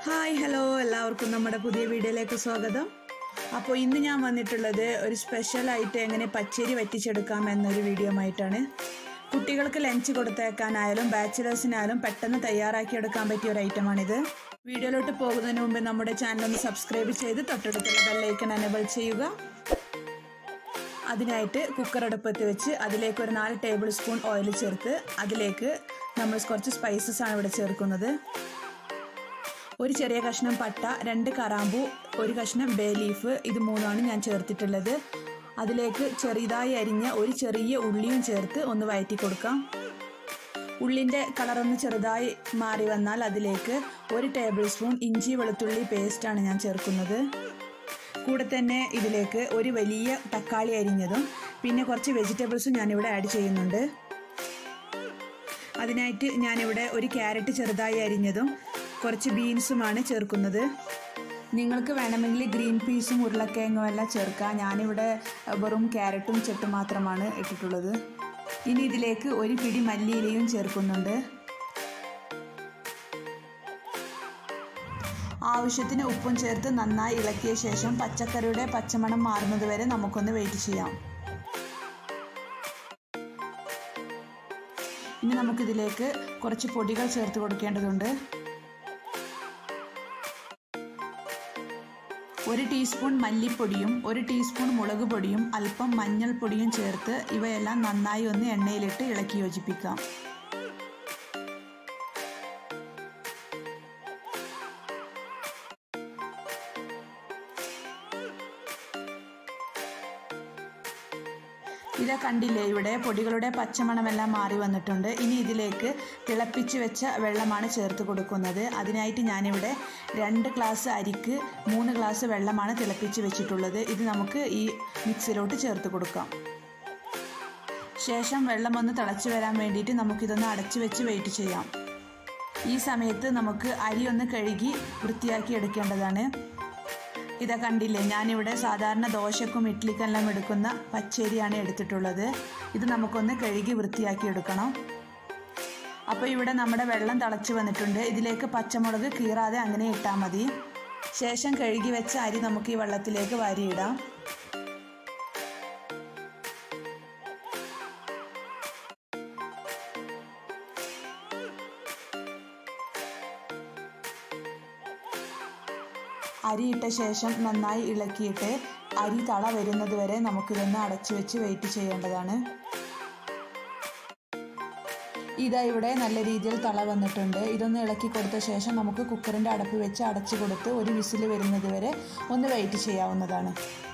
hi hello എല്ലാവർക്കും നമ്മുടെ പുതിയ വീഡിയോയിലേക്ക് സ്വാഗതം അപ്പോൾ ഇന്ന് ഞാൻ വന്നിട്ടുള്ളത് ഒരു സ്പെഷ്യൽ ആയിട്ട് എങ്ങനെ പച്ചരി വറ്റിച്ചെടുക്കാം എന്നൊരു വീഡിയോ ആയിട്ടാണ് കുട്ടികൾക്ക് ലഞ്ച് കൊടുത്തേക്കാനായാലും ബാച്ചിലേഴ്സിനായാലും പെട്ടെന്ന് തയ്യാറാക്കിയെടുക്കാൻ പറ്റിയ ഒരു ഐറ്റമാണിത് വീഡിയോയിലോട്ട് പോകുന്നതിന് മുമ്പ് നമ്മുടെ ചാനൽ ഒന്ന് സബ്സ്ക്രൈബ് ചെയ്ത് തൊട്ടടുത്തുള്ള ബെല്ലൈക്കൺ എനേബിൾ ചെയ്യുക അതിനായിട്ട് കുക്കർ അടുപ്പത്ത് വെച്ച് അതിലേക്ക് ഒരു നാല് ടേബിൾ സ്പൂൺ ഓയിൽ ചേർത്ത് അതിലേക്ക് നമ്മൾ കുറച്ച് സ്പൈസസ് ആണ് ഇവിടെ ചേർക്കുന്നത് ഒരു ചെറിയ കഷ്ണം പട്ട രണ്ട് കറാമ്പു ഒരു കഷ്ണം ബേ ലീഫ് ഇത് മൂന്നാണ് ഞാൻ ചേർത്തിട്ടുള്ളത് അതിലേക്ക് ചെറുതായി അരിഞ്ഞ ഒരു ചെറിയ ഉള്ളിയും ചേർത്ത് ഒന്ന് വഴറ്റി കൊടുക്കാം ഉള്ളിൻ്റെ കളറൊന്ന് ചെറുതായി മാറി വന്നാൽ അതിലേക്ക് ഒരു ടേബിൾ സ്പൂൺ ഇഞ്ചി വെളുത്തുള്ളി പേസ്റ്റാണ് ഞാൻ ചേർക്കുന്നത് കൂടെ തന്നെ ഇതിലേക്ക് ഒരു വലിയ തക്കാളി അരിഞ്ഞതും പിന്നെ കുറച്ച് വെജിറ്റബിൾസും ഞാനിവിടെ ആഡ് ചെയ്യുന്നുണ്ട് അതിനായിട്ട് ഞാനിവിടെ ഒരു ക്യാരറ്റ് ചെറുതായി അരിഞ്ഞതും കുറച്ച് ബീൻസുമാണ് ചേർക്കുന്നത് നിങ്ങൾക്ക് വേണമെങ്കിൽ ഗ്രീൻ പീസും ഉരുളക്കിഴങ്ങും എല്ലാം ചേർക്കാം ഞാനിവിടെ വെറും ക്യാരറ്റും ചെട്ടും മാത്രമാണ് ഇട്ടിട്ടുള്ളത് ഇനി ഇതിലേക്ക് ഒരു പിടി മല്ലിയിലയും ചേർക്കുന്നുണ്ട് ആവശ്യത്തിന് ഉപ്പും ചേർത്ത് നന്നായി ഇളക്കിയ ശേഷം പച്ചക്കറിയുടെ പച്ചമണം മാറുന്നത് വരെ നമുക്കൊന്ന് വെയിറ്റ് ചെയ്യാം ഇനി നമുക്കിതിലേക്ക് കുറച്ച് പൊടികൾ ചേർത്ത് കൊടുക്കേണ്ടതുണ്ട് ഒരു ടീസ്പൂൺ മല്ലിപ്പൊടിയും ഒരു ടീസ്പൂൺ മുളക് പൊടിയും അല്പം മഞ്ഞൾപ്പൊടിയും ചേർത്ത് ഇവയെല്ലാം നന്നായി ഒന്ന് എണ്ണയിലിട്ട് ഇളക്കി യോജിപ്പിക്കാം ഇത് കണ്ടില്ലേ ഇവിടെ പൊടികളുടെ പച്ചമണമെല്ലാം മാറി വന്നിട്ടുണ്ട് ഇനി ഇതിലേക്ക് തിളപ്പിച്ച് വെച്ച വെള്ളമാണ് ചേർത്ത് കൊടുക്കുന്നത് അതിനായിട്ട് ഞാനിവിടെ രണ്ട് ഗ്ലാസ് അരിക്ക് മൂന്ന് ഗ്ലാസ് വെള്ളമാണ് തിളപ്പിച്ച് വെച്ചിട്ടുള്ളത് ഇത് നമുക്ക് ഈ മിക്സിലോട്ട് ചേർത്ത് കൊടുക്കാം ശേഷം വെള്ളം ഒന്ന് തിളച്ച് വരാൻ വേണ്ടിയിട്ട് നമുക്കിതൊന്ന് അടച്ചു വെച്ച് വെയിറ്റ് ചെയ്യാം ഈ സമയത്ത് നമുക്ക് അരി ഒന്ന് കഴുകി വൃത്തിയാക്കി എടുക്കേണ്ടതാണ് ഇതാ കണ്ടില്ലേ ഞാനിവിടെ സാധാരണ ദോശക്കും ഇഡ്ലിക്കെല്ലാം എടുക്കുന്ന പച്ചരിയാണ് എടുത്തിട്ടുള്ളത് ഇത് നമുക്കൊന്ന് കഴുകി വൃത്തിയാക്കി എടുക്കണം അപ്പോൾ ഇവിടെ നമ്മുടെ വെള്ളം തിളച്ച് വന്നിട്ടുണ്ട് ഇതിലേക്ക് പച്ചമുളക് കീറാതെ അങ്ങനെ ഇട്ടാൽ മതി ശേഷം കഴുകി വെച്ച അരി നമുക്ക് ഈ വെള്ളത്തിലേക്ക് വാരിയിടാം അരിയിട്ട ശേഷം നന്നായി ഇളക്കിയിട്ട് അരി തള വരുന്നത് വരെ നമുക്കിതൊന്ന് അടച്ചു വെച്ച് വെയിറ്റ് ചെയ്യേണ്ടതാണ് ഇതാ ഇവിടെ നല്ല രീതിയിൽ തള വന്നിട്ടുണ്ട് ഇതൊന്ന് ഇളക്കി കൊടുത്ത ശേഷം നമുക്ക് കുക്കറിൻ്റെ അടപ്പ് വെച്ച് അടച്ചു കൊടുത്ത് ഒരു വിസിൽ വരുന്നത് വരെ ഒന്ന് വെയിറ്റ് ചെയ്യാവുന്നതാണ്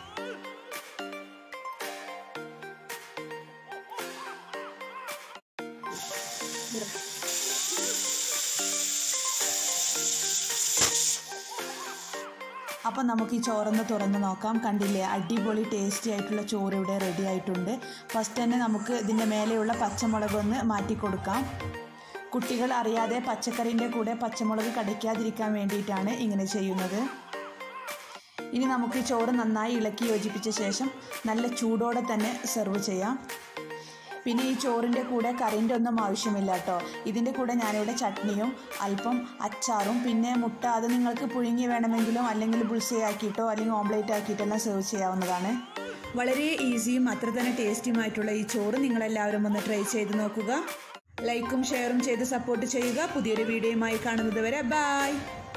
അപ്പോൾ നമുക്ക് ഈ ചോറൊന്ന് തുറന്ന് നോക്കാം കണ്ടില്ലേ അടിപൊളി ടേസ്റ്റി ആയിട്ടുള്ള ചോറ് ഇവിടെ റെഡി ആയിട്ടുണ്ട് ഫസ്റ്റ് തന്നെ നമുക്ക് ഇതിൻ്റെ മേലെയുള്ള പച്ചമുളക് ഒന്ന് മാറ്റി കൊടുക്കാം കുട്ടികൾ അറിയാതെ പച്ചക്കറിൻ്റെ കൂടെ പച്ചമുളക് കടിക്കാതിരിക്കാൻ വേണ്ടിയിട്ടാണ് ഇങ്ങനെ ചെയ്യുന്നത് ഇനി നമുക്ക് ഈ ചോറ് നന്നായി ഇളക്കി യോജിപ്പിച്ച ശേഷം നല്ല ചൂടോടെ തന്നെ സെർവ് ചെയ്യാം പിന്നെ ഈ ചോറിൻ്റെ കൂടെ കറിൻ്റെ ഒന്നും ആവശ്യമില്ല കേട്ടോ ഇതിൻ്റെ കൂടെ ഞാനിവിടെ ചട്നിയും അല്പം അച്ചാറും പിന്നെ മുട്ട അത് നിങ്ങൾക്ക് പുഴുങ്ങി വേണമെങ്കിലും അല്ലെങ്കിൽ ബുൾസയാക്കിയിട്ടോ അല്ലെങ്കിൽ ഓംലേറ്റ് ആക്കിയിട്ടെല്ലാം സെർവ് ചെയ്യാവുന്നതാണ് വളരെ ഈസിയും അത്ര തന്നെ ടേസ്റ്റിയുമായിട്ടുള്ള ഈ ചോറ് നിങ്ങളെല്ലാവരും ഒന്ന് ട്രൈ ചെയ്ത് നോക്കുക ലൈക്കും ഷെയറും ചെയ്ത് സപ്പോർട്ട് ചെയ്യുക പുതിയൊരു വീഡിയോയുമായി കാണുന്നത് വരെ ബായ്